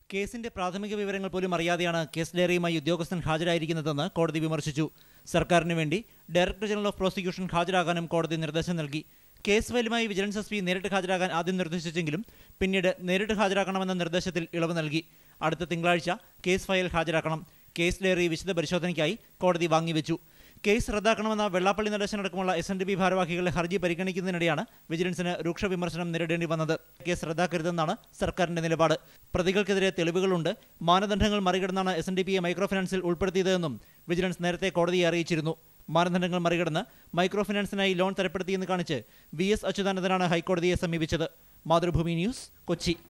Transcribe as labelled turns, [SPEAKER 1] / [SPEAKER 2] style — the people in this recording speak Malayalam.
[SPEAKER 1] കേസിന്റെ പ്രാഥമിക വിവരങ്ങൾ പോലും അറിയാതെയാണ് കേസ് ഡയറിയുമായി ഉദ്യോഗസ്ഥൻ ഹാജരായിരിക്കുന്നതെന്ന് കോടതി വിമർശിച്ചു സർക്കാരിന് വേണ്ടി ഡയറക്ടർ ജനറൽ ഓഫ് പ്രോസിക്യൂഷൻ ഹാജരാകാനും കോടതി നിർദ്ദേശം നൽകി കേസ് ഫയലുമായി വിജിലൻസ് എസ് പി നേരിട്ട് ഹാജരാകാൻ ആദ്യം നിർദ്ദേശിച്ചെങ്കിലും പിന്നീട് നേരിട്ട് ഹാജരാക്കണമെന്ന നിർദ്ദേശത്തിൽ ഇളവ് നൽകി അടുത്ത തിങ്കളാഴ്ച കേസ് ഫയൽ ഹാജരാക്കണം കേസ് ഡയറി വിശദ പരിശോധനയ്ക്കായി കോടതി വാങ്ങിവെച്ചു കേസ് റദ്ദാക്കണമെന്ന വെള്ളാപ്പള്ളി നടേശനടക്കമുള്ള എസ് എൻ ഡി പി ഭാരവാഹികളുടെ ഹർജി പരിഗണിക്കുന്നതിനിടെയാണ് വിജിലൻസിന് രൂക്ഷ വിമർശനം നേരിടേണ്ടി വന്നത് കേസ് റദ്ദാക്കരുതെന്നാണ് സർക്കാരിന്റെ നിലപാട് പ്രതികൾക്കെതിരെ തെളിവുകളുണ്ട് മാനദണ്ഡങ്ങൾ മറികടന്നാണ് എസ് എൻ ഡി പിയെ മൈക്രോ ഫിനാൻസിൽ ഉൾപ്പെടുത്തിയതെന്നും വിജിലൻസ് നേരത്തെ കോടതിയെ അറിയിച്ചിരുന്നു മാനദണ്ഡങ്ങൾ മറികടന്ന് മൈക്രോ ഫിനാൻസിനായി ലോൺ തരപ്പെടുത്തിയെന്ന് കാണിച്ച് വി എസ് അച്യുതാനന്ദനാണ് ഹൈക്കോടതിയെ സമീപിച്ചത് മാതൃഭൂമി ന്യൂസ് കൊച്ചി